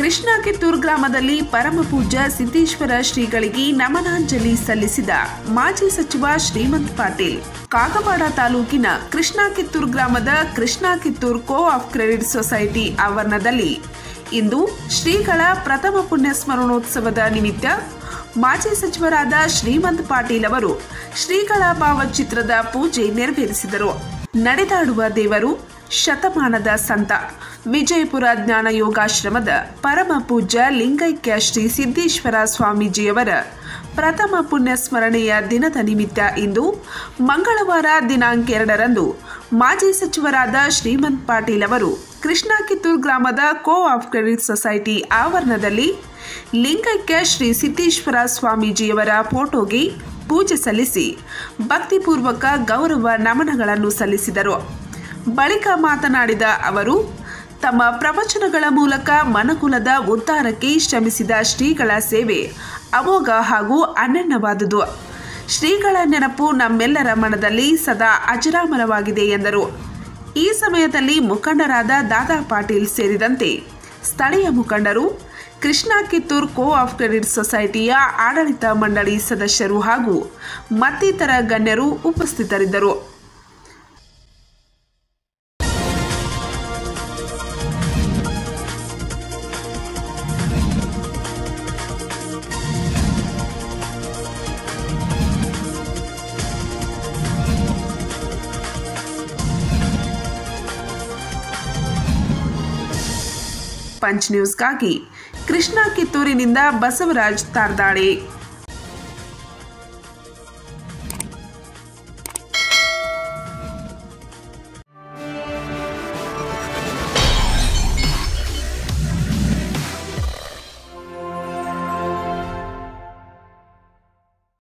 ಕೃಷ್ಣ ಕಿತ್ತೂರು ಗ್ರಾಮದಲ್ಲಿ ಪರಮಪೂಜ್ಯ ಸಿದ್ದೇಶ್ವರ ಶ್ರೀಗಳಿಗೆ ನಮನಾಂಜಲಿ ಸಲ್ಲಿಸಿದ ಮಾಜಿ ಸಚಿವ ಶ್ರೀಮಂತ್ ಪಾಟೀಲ್ ಕಾಗವಾಡ ತಾಲೂಕಿನ ಕೃಷ್ಣ ಕಿತ್ತೂರು ಗ್ರಾಮದ Krishna Kittur co op credit society ಆವರಣದಲ್ಲಿ ಇಂದು ಶ್ರೀಗಳ ಪ್ರಥಮ ಪುಣ್ಯ ಸ್ಮರಣೋತ್ಸವದ ನಿಮಿತ್ತ ಮಾಜಿ ಸಚಿವರಾದ ಶ್ರೀಮಂತ್ ಪಾಟೀಲ್ ಅವರು ಶ್ರೀಗಳ ಭಾವಚಿತ್ರದ ಪೂಜೆ ನೆರವೇರಿಸಿದರು ನಡೆದಾಡುವ ದೇವರು ಶತಮಾನದ ಸಂತ ವಿಜಯಪುರ ಜ್ಞಾನ ಯೋಗಾಶ್ರಮದ ಪರಮ ಪೂಜ್ಯ ಲಿಂಗೈಕ್ಯ ಶ್ರೀ ಸಿದ್ದೇಶ್ವರ ಸ್ವಾಮೀಜಿಯವರ ಪ್ರಥಮ ಪುಣ್ಯ ಸ್ಮರಣೆಯ ದಿನದ ನಿಮಿತ್ತ ಇಂದು ಮಂಗಳವಾರ ದಿನಾಂಕ ಎರಡರಂದು ಮಾಜಿ ಸಚಿವರಾದ ಶ್ರೀಮಂತ್ ಪಾಟೀಲ್ ಅವರು ಕೃಷ್ಣ ಕಿತ್ತೂರು ಗ್ರಾಮದ ಕೋ ಆಫ್ ಕ್ರೆಡಿಟ್ ಸೊಸೈಟಿ ಆವರಣದಲ್ಲಿ ಲಿಂಗೈಕ್ಯ ಶ್ರೀ ಸಿದ್ದೇಶ್ವರ ಸ್ವಾಮೀಜಿಯವರ ಫೋಟೋಗೆ ಪೂಜೆ ಸಲ್ಲಿಸಿ ಭಕ್ತಿಪೂರ್ವಕ ಗೌರವ ನಮನಗಳನ್ನು ಸಲ್ಲಿಸಿದರು ಬಳಿಕ ಮಾತನಾಡಿದ ಅವರು ತಮ್ಮ ಪ್ರವಚನಗಳ ಮೂಲಕ ಮನಕುಲದ ಉದ್ಧಾರಕ್ಕೆ ಶ್ರಮಿಸಿದ ಶ್ರೀಗಳ ಸೇವೆ ಅಮೋಘ ಹಾಗೂ ಅನನ್ಯವಾದುದು ಶ್ರೀಗಳ ನೆನಪು ನಮ್ಮೆಲ್ಲರ ಮನದಲ್ಲಿ ಸದಾ ಅಜರಾಮರವಾಗಿದೆ ಎಂದರು ಈ ಸಮಯದಲ್ಲಿ ಮುಖಂಡರಾದ ದಾದಾ ಪಾಟೀಲ್ ಸೇರಿದಂತೆ ಸ್ಥಳೀಯ ಮುಖಂಡರು Krishna Kittur co op credit ಸೊಸೈಟಿಯ ಆಡಳಿತ ಮಂಡಳಿ ಸದಸ್ಯರು ಹಾಗೂ ಮತ್ತಿತರ ಗಣ್ಯರು ಉಪಸ್ಥಿತರಿದ್ದರು ಪಂಚ್ ನ್ಯೂಸ್ಗಾಗಿ ಕೃಷ್ಣ ಕಿತ್ತೂರಿನಿಂದ ಬಸವರಾಜ್ ತಾರ್ದಾಳೆ